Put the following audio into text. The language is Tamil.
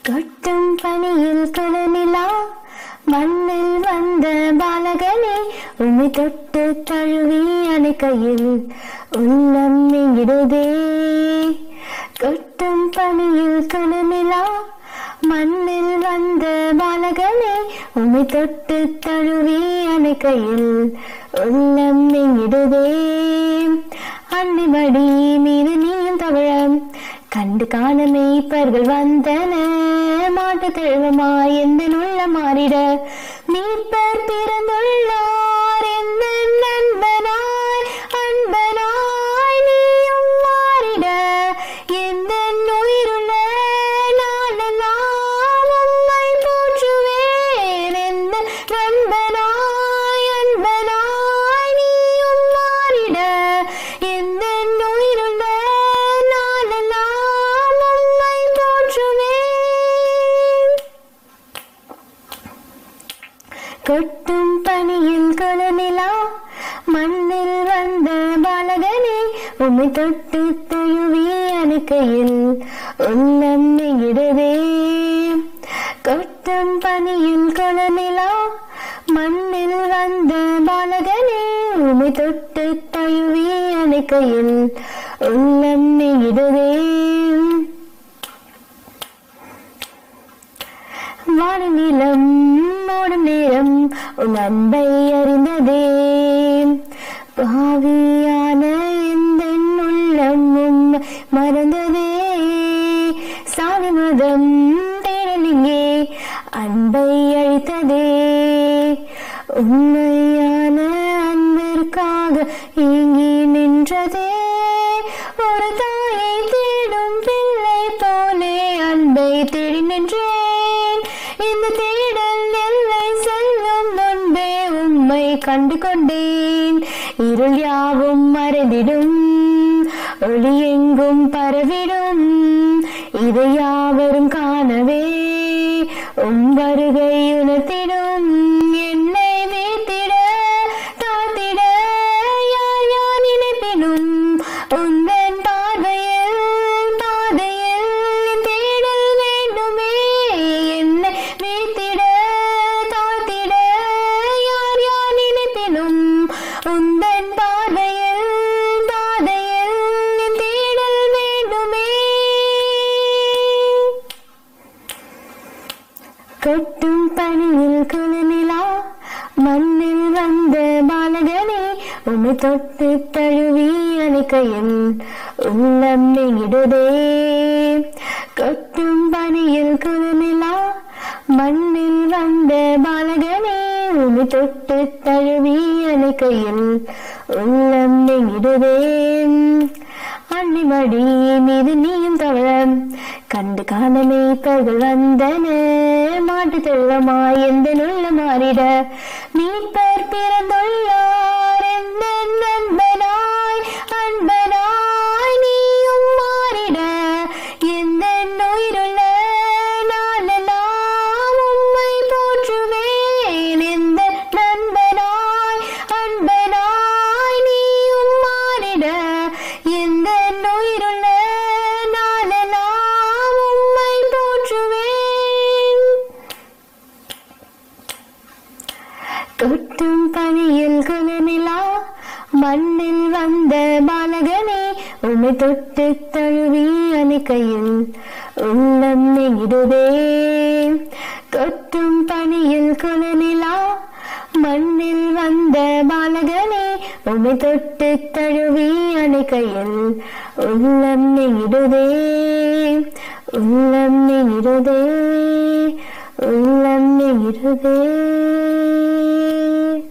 கொட்டும் பனியில் குளநிலா மண்ணில் வந்த பாலகனே உம்மை தொட்டு தழுவி அணைக்கையில் உள்ளம் நீங்கிடுதே கொட்டும் பனியில் குளநிலா மண்ணில் வந்த பாலகனே உம்மை தொட்டு தழுவி அணைக்கையில் உள்ளம் நீங்கிடுதே அன்னிமடி மீது நீயும் தவழம் கண்டு காண மேய்ப்பர்கள் வந்தன மாட்டு தெழுவமாய் எந்த உள்ள மாறிட மீட்பர் பிறந்துள்ளார் எந்த நண்பனாய் அன்பனாய் நீயும் மாறிட எந்த உயிருள்ள நாளெல்லாம் உம்மை போற்றுவேன் எந்த நண்பனாய் அன்பனாய் நீயும் மாறிட எந்த உயிருள்ள நாளெல்லாம் உம்மை போற்றுவேன் கொட்டும் பனியில் குளநிலா மண்ணில் வந்த பாலகனே உம்மை தொட்டு தழுவி அணைக்கையில் உள்ளம் நெகிடுதே கொட்டும் பனியில் குளநிலா மண்ணில் வந்த பாலகனே உம்மை தொட்டு தழுவி அணைக்கையில் உள்ளம் நெகிடுதே வானநிலம் ஓடும் நேரம் உன் அன்பை அறிந்ததே பாவியான எந்த உள்ளம் உம்மை மறந்ததே சாதி மதம் தேடலிங்கே அன்பை அழித்ததே உண்மையான அன்பிற்காக ஏங்கி நின்றதே ஒரு தாயை தேடும் பிள்ளை போலே அன்பை தேடி நின்றேன் இந்த தேடல் எல்லை செல்லும் முன்பே உம்மை கண்டு கொண்டேன் இருள் யாவும் மறைந்திடும் ஒளி எங்கும் பரவிடும் இதை யாவரும் காணவே உம் வருகை உணர்த்திடும் என்னை வீழ்த்திட தாத்திட யார் யார் நினைப்பினும் உந்தன் பார்வையில் பாதையில் என் தேடல் வேண்டுமே என்னை வீழ்த்திட தாத்திட யார் யார் நினைப்பினும் உந்தன் பார்வையில் பாதையில் என் தேடல் வேண்டுமே கொட்டும் பனியில் குளநிலா மண்ணில் வந்த பாலகனே உம்மை தொட்டு தழுவி அணைக்கையில் உள்ளம் நெகிடுதே கொட்டும் பனியில் குளநிலா மண்ணில் வந்த பாலகனே உம்மை தொட்டு தழுவி அணைக்கையில் உள்ளம் நெகிடுதே அன்னிமடி மீது நீயும் தவழம் கண்டு காண மேய்ப்பர்கள் வந்தன மாட்டு தெள்ளமாய் எந்த உள்ள மாறிட மீட்பர் பிறந்துள்ளார் எந்த நண்பனாய் அன்பனாய் நீயும் மாறிட எந்த உயிருள்ள நாளெல்லாம் உம்மை போற்றுவேன் எந்த நண்பனாய் அன்பனாய் நீயும் மாறிட எந்த உயிருள்ள நாளெல்லாம் உம்மை போற்றுவேன் கொட்டும் பனியில் குளநிலா மண்ணில் வந்த பாலகனே உம்மை தொட்டு தழுவி அணைக்கையில் உள்ளம் நெகிடுதே கொட்டும் பனியில் குளநிலா மண்ணில் வந்த பாலகனே உம்மை தொட்டு தழுவி அணைக்கையில் உள்ளம் நெகிடுதே உள்ளம் நெகிடுதே உள்ளம் நெகிடுதே